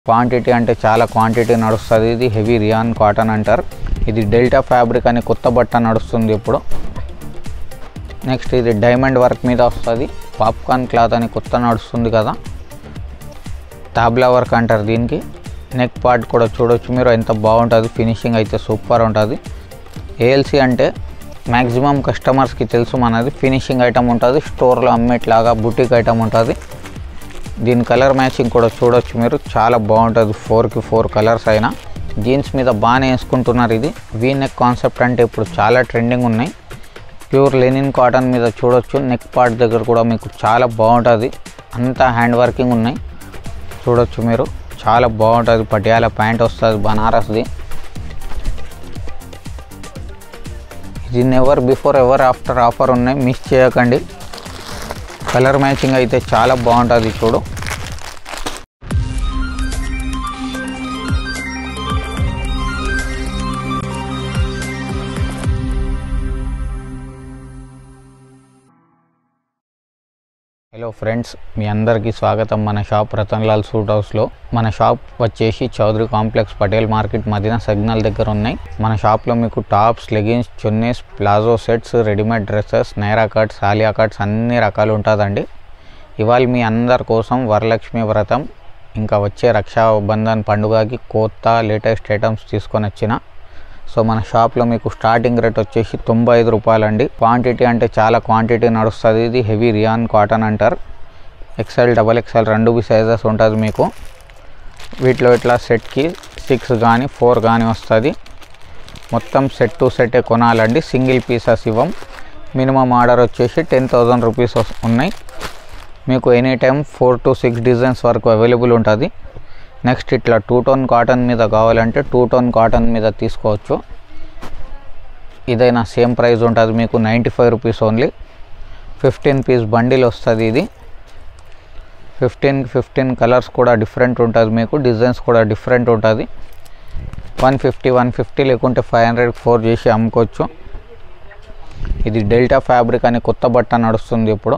quantity అంటే చాలా quantity నడుస్తుంది ఇది హెవీ రియాన్ కాటన్ అంటారు ఇది డెల్టా ఫ్యాబ్రిక్ అని కొత్త బట్ట నడుస్తుంది ఇప్పుడు నెక్స్ట్ ఇది డైమండ్ వర్క్ మీద వస్తుంది పాప్కార్న్ క్లాత్ అని కొత్త నడుస్తుంది కదా తాబ్లా వర్క్ అంటారు దీనికి నెక్ పార్ట్ కూడా చూడొచ్చు మీరు ఎంత బాగుంటుంది ఫినిషింగ్ అయితే సూపర్ ఉంటుంది ఏఎల్సి అంటే మ్యాక్సిమం కస్టమర్స్కి తెలుసు మనది ఫినిషింగ్ ఐటమ్ ఉంటుంది స్టోర్లో అమ్మేట్లాగా బుటిక్ ఐటమ్ ఉంటుంది దీని కలర్ మ్యాచింగ్ కూడా చూడొచ్చు మీరు చాలా బాగుంటుంది ఫోర్కి ఫోర్ కలర్స్ అయినా జీన్స్ మీద బాగానే వేసుకుంటున్నారు ఇది వీ నెక్ కాన్సెప్ట్ అంటే ఇప్పుడు చాలా ట్రెండింగ్ ఉన్నాయి ప్యూర్ లెనిన్ కాటన్ మీద చూడొచ్చు నెక్ పార్ట్ దగ్గర కూడా మీకు చాలా బాగుంటుంది అంతా హ్యాండ్ వర్కింగ్ ఉన్నాయి చూడొచ్చు మీరు చాలా బాగుంటుంది పటియాల ప్యాంట్ వస్తుంది బనారస్ది ఇది never before ever after offer ఉన్నాయి మిస్ చేయకండి కలర్ మ్యాచింగ్ అయితే చాలా బాగుంటుంది చూడు హలో ఫ్రెండ్స్ మీ అందరికీ స్వాగతం మన షాప్ రతన్లాల్ సూట్ హౌస్లో మన షాప్ వచ్చేసి Chaudhary complex Patel market Madina signal దగ్గర ఉన్నాయి మన షాప్లో మీకు tops leggings chunnis palazzo sets readymade dresses Naira cuts Alia cuts అన్ని రకాలు ఉంటుందండి ఇవాళ మీ అందరి కోసం వరలక్ష్మి వ్రతం ఇంకా వచ్చే రక్షాబంధన్ పండుగకి కొత్త లేటెస్ట్ ఐటమ్స్ తీసుకొని వచ్చిన సో మన షాప్లో మీకు స్టార్టింగ్ రేట్ వచ్చేసి తొంభై ఐదు రూపాయలండి క్వాంటిటీ అంటే చాలా క్వాంటిటీ నడుస్తుంది ఇది హెవీ రియాన్ కాటన్ అంటారు ఎక్సెల్ డబల్ ఎక్సెల్ రెండు బి సైజెస్ ఉంటుంది మీకు వీటిలో ఇట్లా సెట్కి సిక్స్ కానీ ఫోర్ కానీ వస్తుంది మొత్తం సెట్ టు సెటే కొనాలండి సింగిల్ పీసెస్ ఇవ్వం మినిమం ఆర్డర్ వచ్చేసి టెన్ థౌజండ్ రూపీస్ ఉన్నాయి మీకు any time four to six designs వరకు అవైలబుల్ ఉంటుంది నెక్స్ట్ ఇట్లా టూ టోన్ కాటన్ మీద కావాలంటే టూ టోన్ కాటన్ మీద తీసుకోవచ్చు ఇదైనా సేమ్ ప్రైస్ ఉంటుంది మీకు ninety five rupees only fifteen piece bundle వస్తుంది ఇది ఫిఫ్టీన్ ఫిఫ్టీన్ కలర్స్ కూడా డిఫరెంట్ ఉంటుంది మీకు డిజైన్స్ కూడా డిఫరెంట్ ఉంటుంది వన్ ఫిఫ్టీ వన్ ఫిఫ్టీ లేకుంటే ఫైవ్ హండ్రెడ్ ఫోర్ చేసి అమ్ముకోవచ్చు ఇది డెల్టా ఫ్యాబ్రిక్ అని కొత్త బట్ట నడుస్తుంది ఇప్పుడు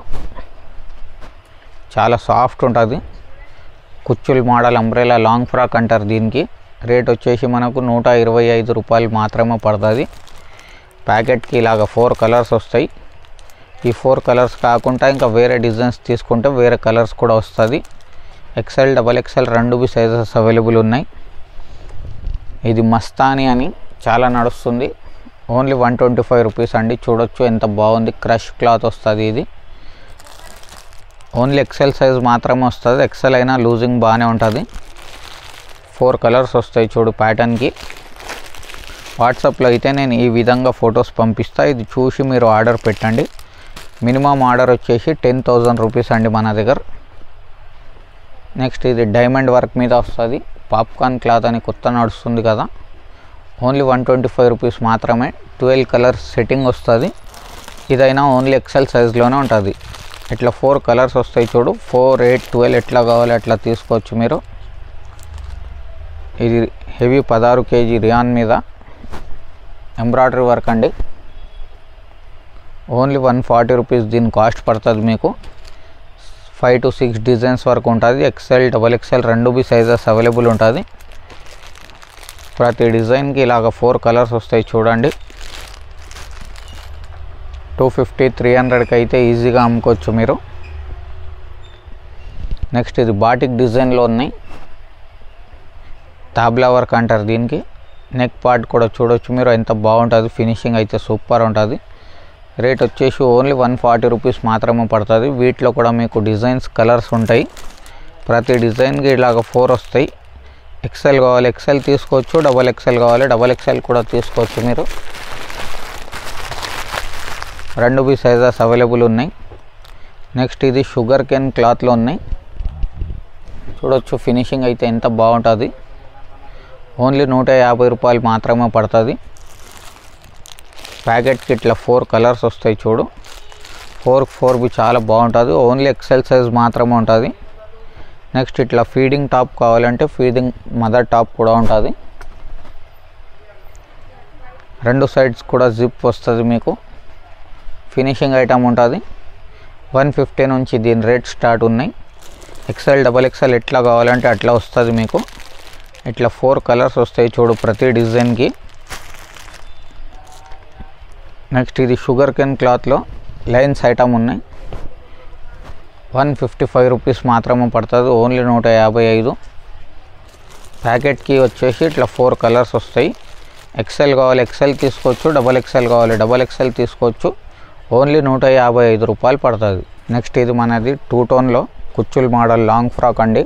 చాలా సాఫ్ట్ ఉంటుంది కుచ్చుల్ మోడల్ అంబ్రెలా లాంగ్ ఫ్రాక్ అంటారు దీనికి రేట్ వచ్చేసి మనకు నూట ఇరవై ఐదు రూపాయలు మాత్రమే పడుతుంది ప్యాకెట్కి ఇలాగ ఫోర్ కలర్స్ వస్తాయి ఈ ఫోర్ కలర్స్ కాకుండా ఇంకా వేరే డిజైన్స్ తీసుకుంటే వేరే కలర్స్ కూడా వస్తుంది ఎక్సెల్ డబల్ ఎక్సెల్ రెండు బి సైజెస్ అవైలబుల్ ఉన్నాయి ఇది మస్తాని అని చాలా నడుస్తుంది only one twenty five rupees అండి చూడొచ్చు ఎంత బాగుంది క్రష్ క్లాత్ వస్తుంది ఇది ఓన్లీ ఎక్సెల్ సైజ్ మాత్రమే వస్తుంది ఎక్సెల్ అయినా లూజింగ్ బాగానే ఉంటుంది ఫోర్ కలర్స్ వస్తాయి చూడు ప్యాటర్న్కి వాట్సాప్లో అయితే నేను ఈ విధంగా ఫొటోస్ పంపిస్తా ఇది చూసి మీరు ఆర్డర్ పెట్టండి మినిమం ఆర్డర్ వచ్చేసి టెన్ థౌజండ్ రూపీస్ అండి మన దగ్గర నెక్స్ట్ ఇది డైమండ్ వర్క్ మీద వస్తుంది పాప్కార్న్ క్లాత్ అని కొత్త నడుస్తుంది కదా only one twenty five rupees మాత్రమే ట్వెల్వ్ కలర్స్ సెట్టింగ్ వస్తుంది ఇదైనా ఓన్లీ ఎక్సెల్ సైజ్లోనే ఉంటుంది ఇట్లా ఫోర్ కలర్స్ వస్తాయి చూడు ఫోర్ ఎయిట్ ట్వెల్వ్ ఎట్లా కావాలి అట్లా తీసుకోవచ్చు మీరు ఇది హెవీ పదహారు కేజీ రియాన్ మీద ఎంబ్రాయిడరీ వర్క్ అండి ఓన్లీ వన్ ఫార్టీ రూపీస్ దీని కాస్ట్ పడుతుంది మీకు ఫైవ్ టు సిక్స్ డిజైన్స్ వరకు ఉంటుంది ఎక్సెల్ డబల్ ఎక్సెల్ రెండు బి సైజెస్ అవైలబుల్ ఉంటుంది ప్రతి డిజైన్కి ఇలాగ ఫోర్ కలర్స్ వస్తాయి చూడండి టూ ఫిఫ్టీ త్రీ హండ్రెడ్కి అయితే ఈజీగా అమ్ముకోవచ్చు మీరు నెక్స్ట్ ఇది బాటిక్ డిజైన్లో ఉన్నాయి తాబ్లా వర్క్ అంటారు దీనికి నెక్ పార్ట్ కూడా చూడొచ్చు మీరు ఎంత బాగుంటుంది ఫినిషింగ్ అయితే సూపర్ ఉంటుంది రేట్ వచ్చేసి ఓన్లీ వన్ ఫార్టీ రూపీస్ మాత్రమే పడుతుంది వీటిలో కూడా మీకు డిజైన్స్ కలర్స్ ఉంటాయి ప్రతి డిజైన్కి ఇలాగ ఫోర్ వస్తాయి ఎక్సెల్ కావాలి ఎక్సెల్ తీసుకోవచ్చు డబల్ ఎక్సెల్ కావాలి డబల్ ఎక్సెల్ కూడా తీసుకోవచ్చు మీరు రెండు బి సైజెస్ అవైలబుల్ ఉన్నాయి నెక్స్ట్ ఇది షుగర్ కెన్ క్లాత్లో ఉన్నాయి చూడొచ్చు ఫినిషింగ్ అయితే ఎంత బాగుంటుంది ఓన్లీ నూట యాభై రూపాయలు మాత్రమే పడుతుంది ప్యాకెట్కి ఇట్లా ఫోర్ కలర్స్ వస్తాయి చూడు ఫోర్ ఫోర్ బి చాలా బాగుంటుంది ఓన్లీ ఎక్సెల్ సైజ్ మాత్రమే ఉంటుంది నెక్స్ట్ ఇట్లా ఫీడింగ్ టాప్ కావాలంటే ఫీడింగ్ మదర్ టాప్ కూడా ఉంటుంది రెండు సైడ్స్ కూడా జిప్ వస్తుంది మీకు ఫినిషింగ్ ఐటమ్ ఉంటుంది వన్ ఫిఫ్టీ నుంచి దీని రేట్ స్టార్ట్ ఉన్నాయి ఎక్సెల్ డబల్ ఎక్సెల్ ఎట్లా కావాలంటే అట్లా వస్తుంది మీకు ఇట్లా ఫోర్ కలర్స్ వస్తాయి చూడు ప్రతి డిజైన్కి నెక్స్ట్ ఇది షుగర్ కెన్ క్లాత్లో లైన్స్ ఐటమ్ ఉన్నాయి వన్ ఫిఫ్టీ ఫైవ్ రూపీస్ మాత్రమే పడుతుంది ఓన్లీ నూట యాభై ఐదు ప్యాకెట్కి వచ్చేసి ఇట్లా ఫోర్ కలర్స్ వస్తాయి ఎక్సెల్ కావాలి ఎక్సెల్ తీసుకోవచ్చు డబల్ ఎక్సెల్ కావాలి డబల్ ఎక్సెల్ తీసుకోవచ్చు ఓన్లీ నూట యాభై ఐదు రూపాయలు పడుతుంది నెక్స్ట్ ఇది మనది టూ టోన్లో కుచ్చుల్ మోడల్ లాంగ్ ఫ్రాక్ అండి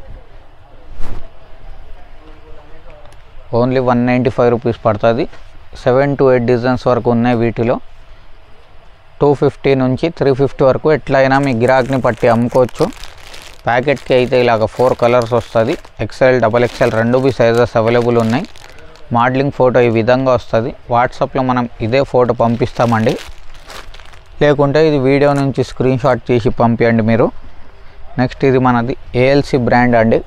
only one ninety five rupees పడుతుంది సెవెన్ టు ఎయిట్ డిజైన్స్ వరకు ఉన్నాయి వీటిలో టూ ఫిఫ్టీ నుంచి త్రీ ఫిఫ్టీ వరకు ఎట్లయినా మీ గిరాక్ని పట్టి అమ్ముకోవచ్చు ప్యాకెట్కి అయితే ఇలాగ ఫోర్ కలర్స్ వస్తుంది ఎక్సెల్ డబల్ ఎక్సెల్ రెండు బి సైజెస్ అవైలబుల్ ఉన్నాయి మోడలింగ్ ఫోటో ఈ విధంగా వస్తుంది వాట్సాప్లో మనం ఇదే ఫోటో పంపిస్తామండి లేకుంటే ఇది వీడియో నుంచి స్క్రీన్ షాట్ తీసి పంపించండి మీరు నెక్స్ట్ ఇది మనది ఏఎల్సి బ్రాండ్ అండి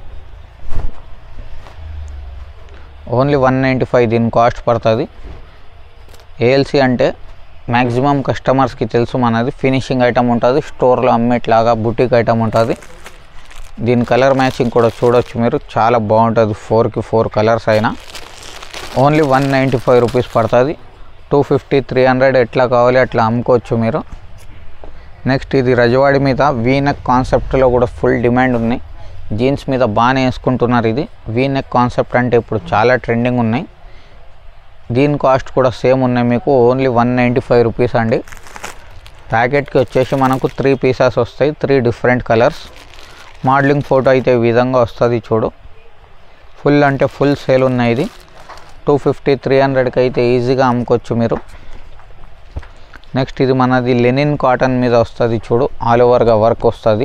ఓన్లీ వన్ నైంటీ ఫైవ్ దీని కాస్ట్ పడుతుంది ఏఎల్సి అంటే మ్యాక్సిమం కస్టమర్స్కి తెలుసు మనది ఫినిషింగ్ ఐటమ్ ఉంటుంది స్టోర్లో అమ్మేట్లాగా బుటీక్ ఐటమ్ ఉంటుంది దీని కలర్ మ్యాచింగ్ కూడా చూడొచ్చు మీరు చాలా బాగుంటుంది ఫోర్కి ఫోర్ కలర్స్ అయినా only one ninety five rupees పడుతుంది టూ ఫిఫ్టీ త్రీ హండ్రెడ్ ఎట్లా కావాలి అట్లా అమ్ముకోవచ్చు మీరు నెక్స్ట్ ఇది రజవాడి మీద వీనెక్ కాన్సెప్ట్లో కూడా ఫుల్ డిమాండ్ ఉంది జీన్స్ మీద బాగానే వేసుకుంటున్నారు ఇది వీనెక్ కాన్సెప్ట్ అంటే ఇప్పుడు చాలా ట్రెండింగ్ ఉన్నాయి దీని కాస్ట్ కూడా సేమ్ ఉన్నాయి మీకు only one ninety five rupees అండి ప్యాకెట్కి వచ్చేసి మనకు త్రీ పీసెస్ వస్తాయి three different colours modelling photo అయితే ఈ విధంగా వస్తుంది చూడు ఫుల్ అంటే ఫుల్ సేల్ ఉన్నాయి ఇది టూ ఫిఫ్టీ త్రీ హండ్రెడ్కి అయితే ఈజీగా అమ్ముకోవచ్చు మీరు నెక్స్ట్ ఇది మనది లెనిన్ కాటన్ మీద వస్తుంది చూడు ఆల్ ఓవర్గా వర్క్ వస్తుంది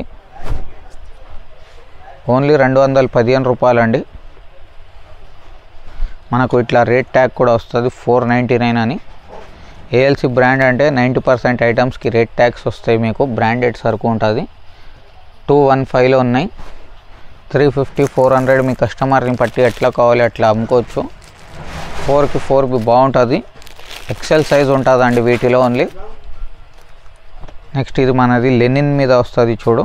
ఓన్లీ రెండు వందల పదిహేను రూపాయలండి మనకు ఇట్లా రేట్ ట్యాగ్ కూడా వస్తుంది ఫోర్ నైంటీ నైన్ అని ఏఎల్సి బ్రాండ్ అంటే నైంటీ పర్సెంట్ ఐటమ్స్కి రేట్ ట్యాగ్స్ వస్తాయి మీకు బ్రాండెడ్ సరుకు ఉంటుంది టూ వన్ ఫైవ్లో ఉన్నాయి త్రీ ఫిఫ్టీ ఫోర్ హండ్రెడ్ మీ కస్టమర్ని పట్టి ఎట్లా కావాలి అట్లా అమ్ముకోవచ్చు ఫోర్కి ఫోర్కి బాగుంటుంది ఎక్సెల్ సైజ్ ఉంటుందండి వీటిలో ఓన్లీ నెక్స్ట్ ఇది మనది లెనిన్ మీద వస్తుంది చూడు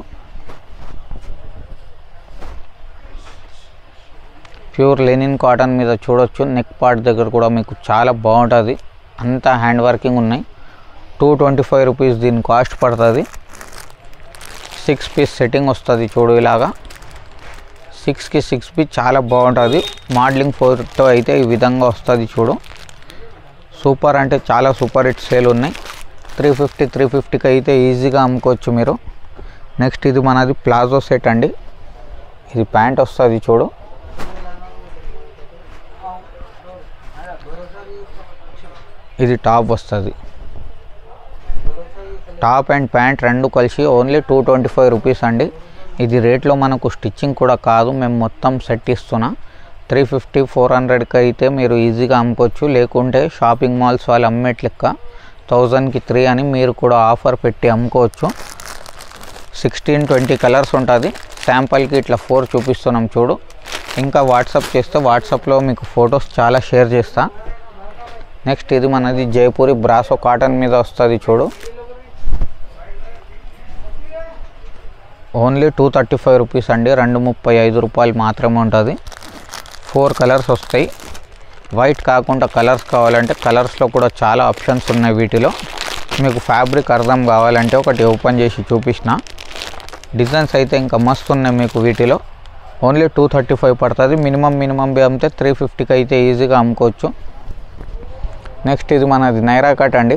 ప్యూర్ లెనిన్ కాటన్ మీద చూడొచ్చు నెక్ పార్ట్ దగ్గర కూడా మీకు చాలా బాగుంటుంది అంతా హ్యాండ్ వర్కింగ్ ఉన్నాయి టూ ట్వంటీ ఫైవ్ రూపీస్ దీని కాస్ట్ పడుతుంది సిక్స్ పీస్ సెట్టింగ్ వస్తుంది చూడు ఇలాగా సిక్స్కి సిక్స్ పీస్ చాలా బాగుంటుంది మోడలింగ్ ఫోటో అయితే ఈ విధంగా వస్తుంది చూడు సూపర్ అంటే చాలా సూపర్ హిట్ సేల్ ఉన్నాయి త్రీ ఫిఫ్టీ త్రీ ఫిఫ్టీకి అయితే ఈజీగా అమ్ముకోవచ్చు మీరు నెక్స్ట్ ఇది మనది ప్లాజో సెట్ అండి ఇది ప్యాంట్ వస్తుంది చూడు ఇది టాప్ వస్తుంది టాప్ అండ్ ప్యాంట్ రెండు కలిసి only two twenty five rupees అండి ఇది రేట్లో మనకు స్టిచ్చింగ్ కూడా కాదు మేము మొత్తం సెట్ ఇస్తున్నా త్రీ ఫిఫ్టీ ఫోర్ హండ్రెడ్కి అయితే మీరు ఈజీగా అమ్ముకోవచ్చు లేకుంటే షాపింగ్ మాల్స్ వాళ్ళు అమ్మేట్ లెక్క థౌజండ్కి త్రీ అని మీరు కూడా ఆఫర్ పెట్టి అమ్ముకోవచ్చు సిక్స్టీన్ ట్వంటీ కలర్స్ ఉంటుంది శాంపుల్కి ఇట్లా ఫోర్ చూపిస్తున్నాం చూడు ఇంకా వాట్సాప్ చేస్తే వాట్సాప్లో మీకు ఫొటోస్ చాలా షేర్ చేస్తా నెక్స్ట్ ఇది మనది జైపూరి బ్రాసో కాటన్ మీద వస్తుంది చూడు only two thirty five rupees అండి రెండు ముప్పై ఐదు రూపాయలు మాత్రమే ఉంటుంది ఫోర్ కలర్స్ వస్తాయి వైట్ కాకుండా కలర్స్ కావాలంటే కలర్స్లో కూడా చాలా ఆప్షన్స్ ఉన్నాయి వీటిలో మీకు ఫ్యాబ్రిక్ అర్థం కావాలంటే ఒకటి ఓపెన్ చేసి చూపించిన డిజైన్స్ అయితే ఇంకా మస్తు ఉన్నాయి మీకు వీటిలో ఓన్లీ టూ థర్టీ ఫైవ్ పడుతుంది మినిమం మినిమం బి అమ్మితే త్రీ ఫిఫ్టీకి అయితే ఈజీగా అమ్ముకోవచ్చు నెక్స్ట్ ఇది మనది నైరా కట్ అండి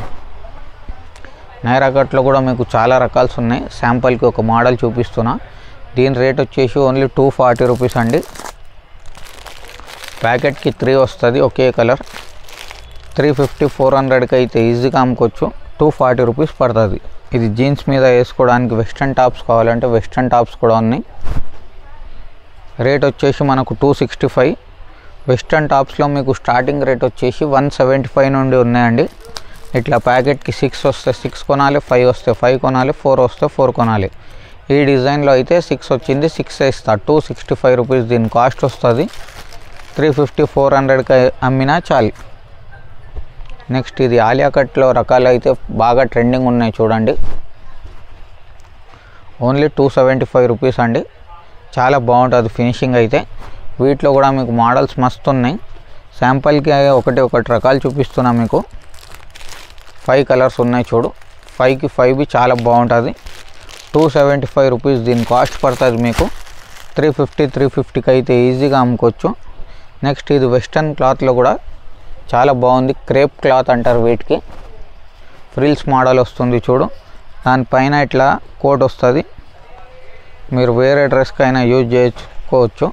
నైరా కట్లో కూడా మీకు చాలా రకాల్స్ ఉన్నాయి శాంపుల్కి ఒక మోడల్ చూపిస్తున్నా దీని రేట్ వచ్చేసి ఓన్లీ టూ ఫార్టీ రూపీస్ అండి ప్యాకెట్కి త్రీ వస్తుంది ఒకే కలర్ త్రీ ఫిఫ్టీ ఫోర్ హండ్రెడ్కి అయితే ఈజీగా అమ్ముకోవచ్చు టూ ఫార్టీ రూపీస్ పడుతుంది ఇది జీన్స్ మీద వేసుకోవడానికి వెస్ట్రన్ టాప్స్ కావాలంటే వెస్ట్రన్ టాప్స్ కూడా ఉన్నాయి రేట్ వచ్చేసి మనకు టూ సిక్స్టీ ఫైవ్ వెస్ట్రన్ టాప్స్లో మీకు స్టార్టింగ్ రేట్ వచ్చేసి వన్ సెవెంటీ ఫైవ్ నుండి ఉన్నాయండి ఇట్లా ప్యాకెట్కి సిక్స్ వస్తే సిక్స్ కొనాలి ఫైవ్ వస్తే ఫైవ్ కొనాలి ఫోర్ వస్తే ఫోర్ కొనాలి ఈ డిజైన్లో అయితే సిక్స్ వచ్చింది సిక్స్ ఇస్తా టూ సిక్స్టీ ఫైవ్ రూపీస్ దీని కాస్ట్ వస్తుంది త్రీ ఫిఫ్టీ ఫోర్ హండ్రెడ్కి అమ్మినా చాలు నెక్స్ట్ ఇది ఆలియా కట్లో రకాలు అయితే బాగా ట్రెండింగ్ ఉన్నాయి చూడండి only two seventy five rupees అండి చాలా బాగుంటుంది ఫినిషింగ్ అయితే వీటిలో కూడా మీకు మోడల్స్ మస్తు ఉన్నాయి శాంపుల్కి ఒకటి ఒకటి రకాలు చూపిస్తున్నా మీకు ఫైవ్ కలర్స్ ఉన్నాయి చూడు ఫైవ్కి ఫైవ్ బి చాలా బాగుంటుంది టూ సెవెంటీ ఫైవ్ రూపీస్ దీని కాస్ట్ పడుతుంది మీకు త్రీ ఫిఫ్టీ త్రీ ఫిఫ్టీకి అయితే ఈజీగా అమ్ముకోవచ్చు నెక్స్ట్ ఇది వెస్టర్న్ క్లాత్లో కూడా చాలా బాగుంది క్రేప్ క్లాత్ అంటారు వీటికి ఫ్రిల్స్ మోడల్ వస్తుంది చూడు దానిపైన ఇట్లా కోట్ వస్తుంది మీరు వేరే డ్రెస్కి అయినా యూజ్ చేసుకోవచ్చు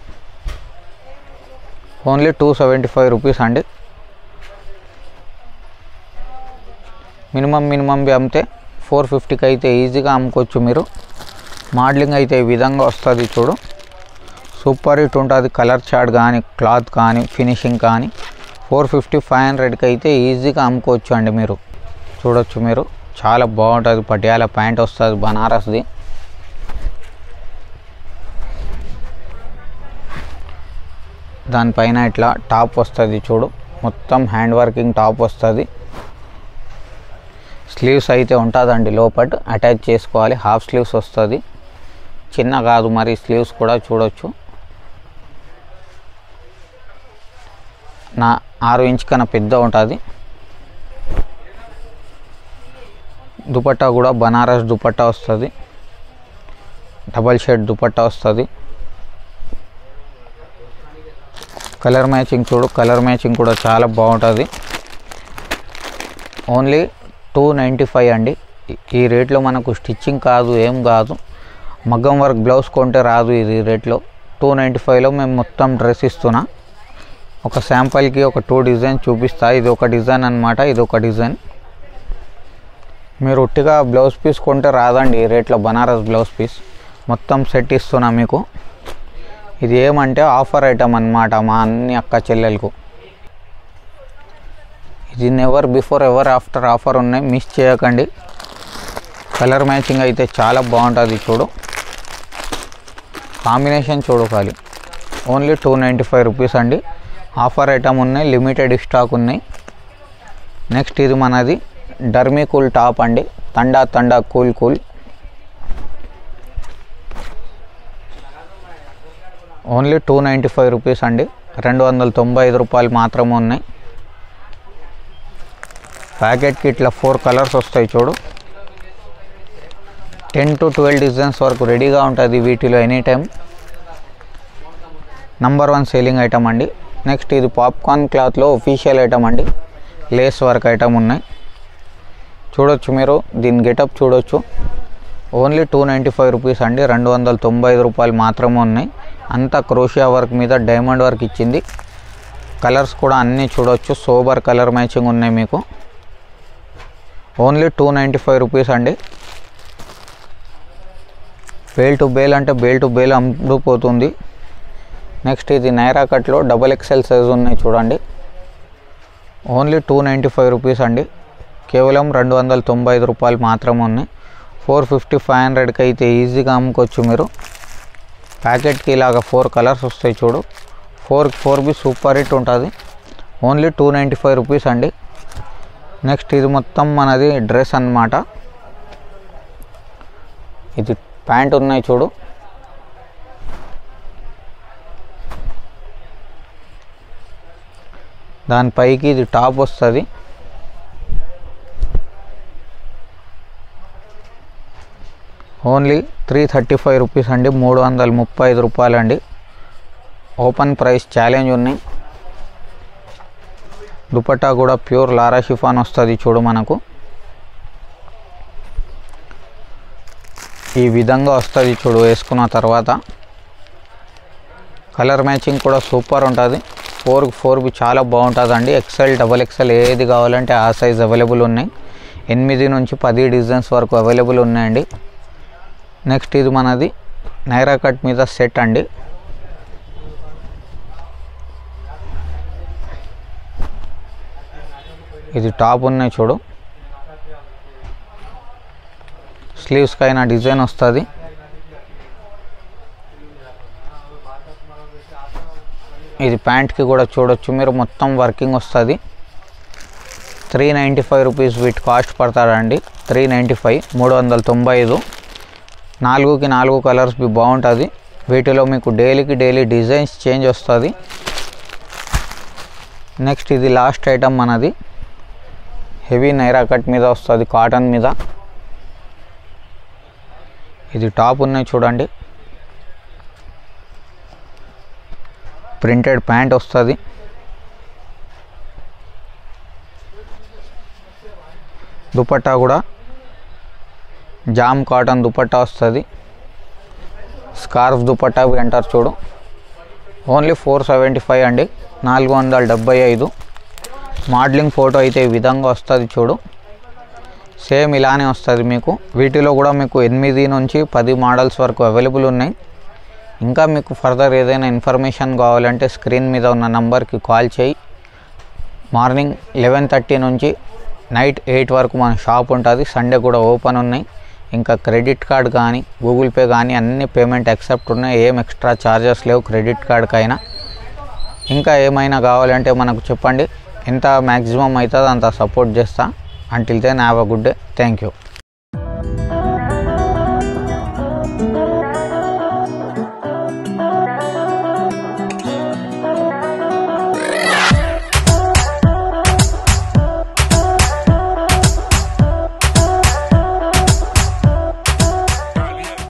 only two seventy five rupees అండి మినిమం మినిమం అమ్మితే ఫోర్ ఫిఫ్టీకి అయితే ఈజీగా అమ్ముకోవచ్చు మీరు మోడలింగ్ అయితే ఈ విధంగా వస్తుంది చూడు సూపర్ హిట్ ఉంటుంది కలర్ చార్ట్ కానీ క్లాత్ కానీ ఫినిషింగ్ కానీ ఫోర్ ఫిఫ్టీ ఫైవ్ హండ్రెడ్కి అయితే ఈజీగా అమ్ముకోవచ్చు అండి మీరు చూడొచ్చు మీరు చాలా బాగుంటుంది పటియాల ప్యాంట్ వస్తుంది బనారస్ది దానిపైన ఇట్లా టాప్ వస్తుంది చూడు మొత్తం హ్యాండ్ వర్కింగ్ టాప్ వస్తుంది స్లీవ్స్ అయితే ఉంటుందండి లోపట్ అటాచ్ చేసుకోవాలి హాఫ్ స్లీవ్స్ వస్తుంది చిన్న కాదు మరి స్లీవ్స్ కూడా చూడొచ్చు నా ఆరు ఇంచ్ కన్నా పెద్ద ఉంటుంది దుపట్టా కూడా బనారస్ దుపట్టా వస్తుంది డబల్ షేడ్ దుపట్టా వస్తుంది కలర్ మ్యాచింగ్ చూడు కలర్ మ్యాచింగ్ కూడా చాలా బాగుంటుంది ఓన్లీ టూ నైంటీ ఫైవ్ అండి ఈ- ఈ రేట్లో మనకు స్టిచ్చింగ్ కాదు ఏం కాదు మగ్గం వర్క్ బ్లౌజ్ కొంటే రాదు ఇది రేట్లో టూ నైంటీ ఫైవ్లో మేము మొత్తం డ్రెస్ ఇస్తున్నా ఒక శాంపుల్కి ఒక టూ డిజైన్ చూపిస్తా ఇది ఒక డిజైన్ అనమాట ఇది ఒక డిజైన్ మీరు ఉట్టిగా బ్లౌజ్ పీస్ కొంటే రాదండి ఈ రేట్లో బనారస్ బ్లౌజ్ పీస్ మొత్తం సెట్ ఇస్తున్నా మీకు ఇది ఏమంటే ఆఫర్ ఐటమ్ అన్నమాట మా అన్ని అక్క చెల్లెలకు ఇది never before ever after offer ఉన్నాయి మిస్ చేయకండి కలర్ మ్యాచింగ్ అయితే చాలా బాగుంటుంది చూడు కాంబినేషన్ చూడు ఖాళీ only two ninety five rupees అండి ఆఫర్ ఐటమ్ ఉన్నాయి లిమిటెడ్ స్టాక్ ఉన్నాయి నెక్స్ట్ ఇది మనది డర్మీ కూల్ టాప్ అండి తండా తండా cool cool only two ninety five rupees అండి రెండు వందల తొంభై ఐదు రూపాయలు మాత్రమే ఉన్నాయి ప్యాకెట్కి ఇట్లా ఫోర్ కలర్స్ వస్తాయి చూడు టెన్ టు ట్వెల్వ్ డిజైన్స్ వరకు రెడీగా ఉంటుంది వీటిలో any time number one selling item అండి నెక్స్ట్ ఇది పాప్కార్న్ క్లాత్లో ఒఫీషియల్ ఐటమ్ అండి లేస్ వర్క్ ఐటమ్ ఉన్నాయి చూడొచ్చు మీరు దీని గెటప్ చూడొచ్చు only two ninety five rupees అండి రెండు వందల తొంభై ఐదు రూపాయలు మాత్రమే ఉన్నాయి అంతా క్రోషియా వర్క్ మీద డైమండ్ వర్క్ ఇచ్చింది కలర్స్ కూడా అన్నీ చూడొచ్చు సోబర్ కలర్ మ్యాచింగ్ ఉన్నాయి మీకు only two ninety five rupees అండి బేల్ టు బేల్ అంటే బేల్ టు బేల్ అమ్ముడుపోతుంది నెక్స్ట్ ఇది నైరా కట్లో డబల్ ఎక్సెల్ సైజ్ ఉన్నాయి చూడండి only two ninety five rupees అండి కేవలం రెండు వందల తొంభై ఐదు రూపాయలు మాత్రమే ఉన్నాయి ఫోర్ ఫిఫ్టీ ఫైవ్ హండ్రెడ్కి అయితే ఈజీగా అమ్ముకోవచ్చు మీరు ప్యాకెట్కి ఇలాగ ఫోర్ కలర్స్ వస్తాయి చూడు ఫోర్ ఫోర్ బి సూపర్ హిట్ ఉంటుంది only two ninety five rupees అండి నెక్స్ట్ ఇది మొత్తం మనది డ్రెస్ అన్నమాట ఇది ప్యాంట్ ఉన్నాయి చూడు దానిపైకి ఇది టాప్ వస్తుంది only three thirty five rupees అండి మూడు వందల ముప్పై ఐదు రూపాయలు అండి ఓపెన్ ప్రైస్ ఛాలెంజ్ ఉన్నాయి దుపట్టా కూడా ప్యూర్ లారా షిఫాన్ వస్తుంది చూడు మనకు ఈ విధంగా వస్తుంది చూడు వేసుకున్న తర్వాత కలర్ మ్యాచింగ్ కూడా సూపర్ ఉంటుంది ఫోర్ ఫోర్ బి చాలా బాగుంటుంది అండి ఎక్సెల్ డబల్ ఎక్సెల్ ఏది కావాలంటే ఆ సైజ్ అవైలబుల్ ఉన్నాయి ఎనిమిది నుంచి పది డిజైన్స్ వరకు అవైలబుల్ ఉన్నాయండి నెక్స్ట్ ఇది మనది నైరా కట్ మీద సెట్ అండి ఇది టాప్ ఉన్నాయి చూడు స్లీవ్స్కి అయినా డిజైన్ వస్తుంది ఇది ప్యాంట్కి కూడా చూడొచ్చు మీరు మొత్తం వర్కింగ్ వస్తుంది త్రీ నైంటీ ఫైవ్ రూపీస్ వీటి కాస్ట్ పడతాడండి త్రీ నైంటీ ఫైవ్ మూడు వందల తొంభై ఐదు నాలుగుకి నాలుగు కలర్స్ బి బాగుంటుంది వీటిలో మీకు డైలీకి డైలీ డిజైన్స్ చేంజ్ వస్తుంది నెక్స్ట్ ఇది లాస్ట్ ఐటమ్ మనది హెవీ నైరా కట్ మీద వస్తుంది కాటన్ మీద ఇది టాప్ ఉన్నాయి చూడండి ప్రింటెడ్ ప్యాంట్ వస్తుంది దుపట్టా కూడా జామ్ కాటన్ దుపట్టా వస్తుంది స్కార్ఫ్ దుపట్టా అంటారు చూడు ఓన్లీ ఫోర్ సెవెంటీ ఫైవ్ అండి నాలుగు వందల డెబ్బై ఐదు మోడలింగ్ ఫోటో అయితే ఈ విధంగా వస్తుంది చూడు సేమ్ ఇలానే వస్తుంది మీకు వీటిలో కూడా మీకు ఎనిమిది నుంచి పది మోడల్స్ వరకు అవైలబుల్ ఉన్నాయి ఇంకా మీకు ఫర్దర్ ఏదైనా ఇన్ఫర్మేషన్ కావాలంటే స్క్రీన్ మీద ఉన్న నంబర్కి కాల్ చేయి మార్నింగ్ లెవెన్ థర్టీ నుంచి నైట్ ఎయిట్ వరకు మన షాప్ ఉంటుంది సండే కూడా ఓపెన్ ఉన్నాయి ఇంకా క్రెడిట్ కార్డ్ కానీ గూగుల్ పే కానీ అన్ని పేమెంట్ యాక్సెప్ట్ ఉన్నాయి ఏం ఎక్స్ట్రా ఛార్జెస్ లేవు క్రెడిట్ కార్డ్కైనా ఇంకా ఏమైనా కావాలంటే మనకు చెప్పండి ఎంత మ్యాక్సిమం అవుతుందో అంత సపోర్ట్ చేస్తా until then have a good day thank you